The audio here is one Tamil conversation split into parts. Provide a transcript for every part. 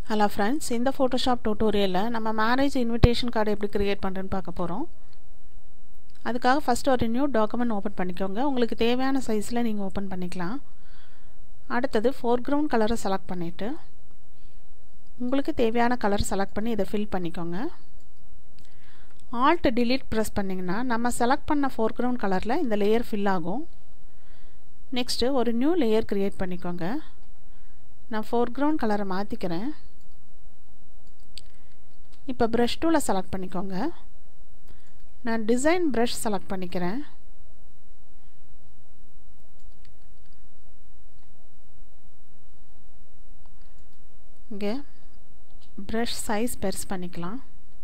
ஹலோ ஃப்ரெண்ட்ஸ் இந்த ஃபோட்டோஷாப் டியூட்டோரியலில் நம்ம மேரேஜ் இன்விடேஷன் கார்டு எப்படி க்ரியேட் பண்ணுறேன்னு பார்க்க போகிறோம் அதுக்காக ஃபஸ்ட்டு ஒரு நியூ டாக்குமெண்ட் ஓப்பன் பண்ணிக்கோங்க உங்களுக்கு தேவையான சைஸில் நீங்கள் ஓப்பன் பண்ணிக்கலாம் அடுத்தது ஃபோர்க்ரவுண்ட் கலரை செலக்ட் பண்ணிவிட்டு உங்களுக்கு தேவையான கலர் செலக்ட் பண்ணி இதை ஃபில் பண்ணிக்கோங்க ஆல்ட் டிலீட் ப்ரெஸ் பண்ணிங்கன்னா நம்ம செலக்ட் பண்ண ஃபோர்க்ரவுண்ட் கலரில் இந்த லேயர் ஃபில் ஆகும் நெக்ஸ்ட்டு ஒரு நியூ லேயர் க்ரியேட் பண்ணிக்கோங்க நான் ஃபோர்க்ரவுண்ட் கலரை மாற்றிக்கிறேன் இப்போ ப்ரஷ் டூவில் செலக்ட் பண்ணிக்கோங்க நான் டிசைன் ப்ரஷ் செலக்ட் பண்ணிக்கிறேன் இங்கே ப்ரஷ் சைஸ் பெருசு பண்ணிக்கலாம்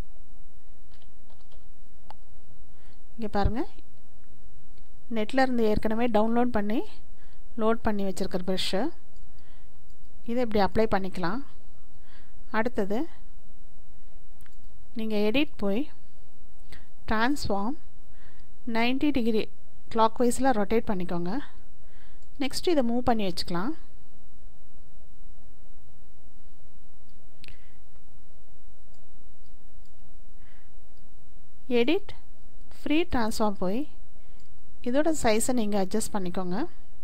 இங்கே பாருங்கள் நெட்டில் இருந்து ஏற்கனவே டவுன்லோட் பண்ணி லோட் பண்ணி வச்சுருக்கிற ப்ரஷ்ஷு இதை இப்படி அப்ளை பண்ணிக்கலாம் அடுத்தது நீங்கள் எடிட் போய் ட்ரான்ஸ்ஃபார்ம் நைன்டி டிகிரி கிளாக் வைஸில் ரொட்டேட் பண்ணிக்கோங்க நெக்ஸ்ட் இதை மூவ் பண்ணி வச்சுக்கலாம் எடிட் ஃப்ரீ ட்ரான்ஸ்ஃபார்ம் போய் இதோட சைஸை நீங்கள் அட்ஜஸ்ட் பண்ணிக்கோங்க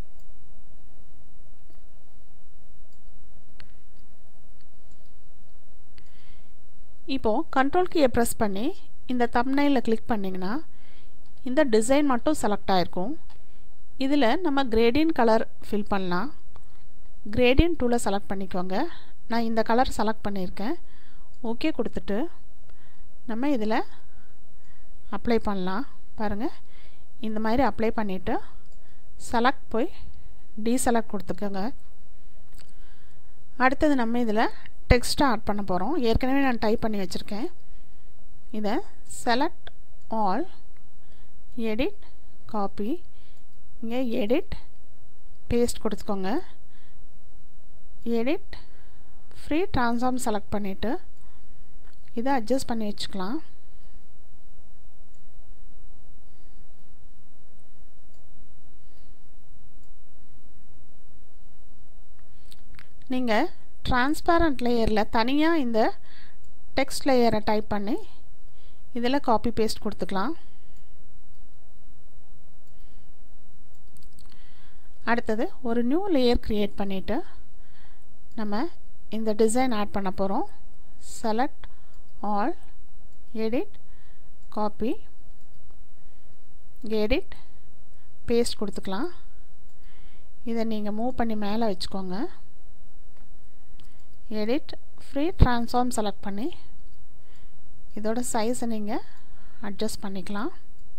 இப்போது கண்ட்ரோல் கீயை ப்ரெஸ் பண்ணி இந்த தம்னையில் கிளிக் பண்ணிங்கன்னா இந்த டிசைன் மட்டும் செலக்ட் ஆகிருக்கும் இதில் நம்ம கிரேடியன் கலர் ஃபில் பண்ணலாம் கிரேடியன் டூலை செலக்ட் பண்ணிக்கோங்க நான் இந்த கலர் செலக்ட் பண்ணியிருக்கேன் ஓகே கொடுத்துட்டு நம்ம இதில் அப்ளை பண்ணலாம் பாருங்கள் இந்த மாதிரி அப்ளை பண்ணிவிட்டு செலக்ட் போய் டீசெலக்ட் கொடுத்துக்கோங்க அடுத்தது நம்ம இதில் டெக்ஸ்ட்டை ஆட் பண்ண போகிறோம் ஏற்கனவே நான் டைப் பண்ணி வச்சுருக்கேன் இதை செலக்ட் ஆல் எடிட் காப்பி இங்கே எடிட் பேஸ்ட் கொடுத்துக்கோங்க எடிட் ஃப்ரீ ட்ரான்ஸ்ஃபார்ம் செலக்ட் பண்ணிவிட்டு இதை அட்ஜஸ்ட் பண்ணி வச்சுக்கலாம் நீங்கள் டிரான்ஸ்பேரண்ட் லேயரில் தனியாக இந்த டெக்ஸ்ட் லேயரை டைப் பண்ணி இதில் காப்பி பேஸ்ட் கொடுத்துக்கலாம் அடுத்தது ஒரு நியூ லேயர் க்ரியேட் பண்ணிவிட்டு நம்ம இந்த டிசைன் ஆட் பண்ண போகிறோம் select all edit copy edit paste கொடுத்துக்கலாம் இதை நீங்கள் மூவ் பண்ணி மேலே வச்சுக்கோங்க எடிட் ஃப்ரீ ட்ரான்ஸ்ஃபார்ம் செலக்ட் பண்ணி இதோட சைஸை நீங்கள் அட்ஜஸ்ட் பண்ணிக்கலாம்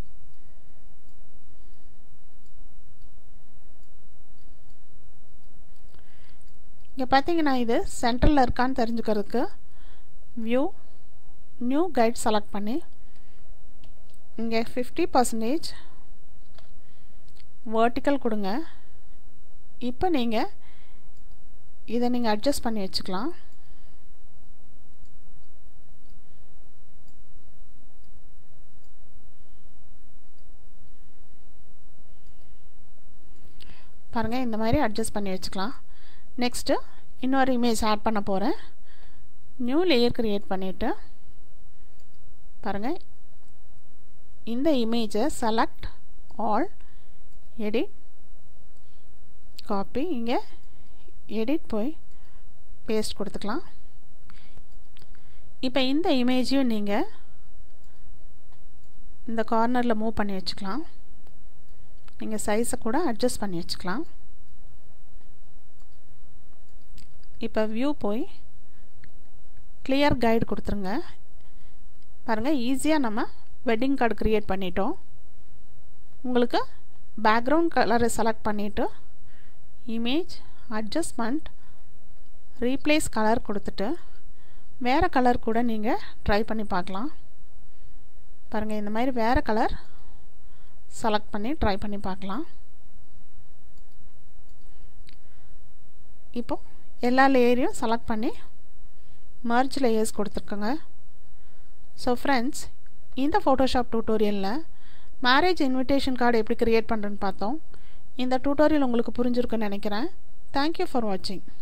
இங்கே பார்த்தீங்கன்னா இது சென்டரில் இருக்கான்னு தெரிஞ்சுக்கிறதுக்கு வியூ நியூ கைட் செலக்ட் பண்ணி இங்கே ஃபிஃப்டி பர்சன்டேஜ் வேர்ட்டிக்கல் கொடுங்க இப்போ நீங்கள் இதை நீங்கள் அட்ஜஸ்ட் பண்ணி வச்சுக்கலாம் பாருங்கள் இந்த மாதிரி அட்ஜஸ்ட் பண்ணி வச்சுக்கலாம் நெக்ஸ்ட்டு இன்னொரு இமேஜ் ஆட் பண்ண போகிறேன் நியூ லேயர் க்ரியேட் பண்ணிவிட்டு பாருங்கள் இந்த இமேஜை செலக்ட் ஆல் எடிட் காப்பி இங்கே எடிட் போய் பேஸ்ட் கொடுத்துக்கலாம் இப்போ இந்த இமேஜையும் நீங்கள் இந்த கார்னரில் மூவ் பண்ணி வச்சுக்கலாம் நீங்கள் சைஸை கூட அட்ஜஸ்ட் பண்ணி வச்சுக்கலாம் இப்போ வியூ போய் கிளியர் கைடு கொடுத்துருங்க பாருங்கள் ஈஸியாக நம்ம வெட்டிங் கார்டு க்ரியேட் பண்ணிட்டோம் உங்களுக்கு பேக்ரவுண்ட் கலரை செலக்ட் பண்ணிவிட்டு இமேஜ் அட்ஜஸ்ட்மெண்ட் ரீப்ளேஸ் கலர் கொடுத்துட்டு வேறு கலர் கூட நீங்கள் ட்ரை பண்ணி பார்க்கலாம் பாருங்கள் இந்த மாதிரி வேறு கலர் செலக்ட் பண்ணி ட்ரை பண்ணி பார்க்கலாம் இப்போ எல்லா லேயரையும் செலக்ட் பண்ணி மர்ஜ் லேயர்ஸ் கொடுத்துருக்கோங்க ஸோ ஃப்ரெண்ட்ஸ் இந்த ஃபோட்டோஷாப் டியூட்டோரியலில் மேரேஜ் இன்விடேஷன் கார்டு எப்படி க்ரியேட் பண்ணுறேன்னு பார்த்தோம் இந்த டியூட்டோரியல் உங்களுக்கு புரிஞ்சிருக்குன்னு நினைக்கிறேன் தேங்க்யூ ஃபார் வாட்சிங்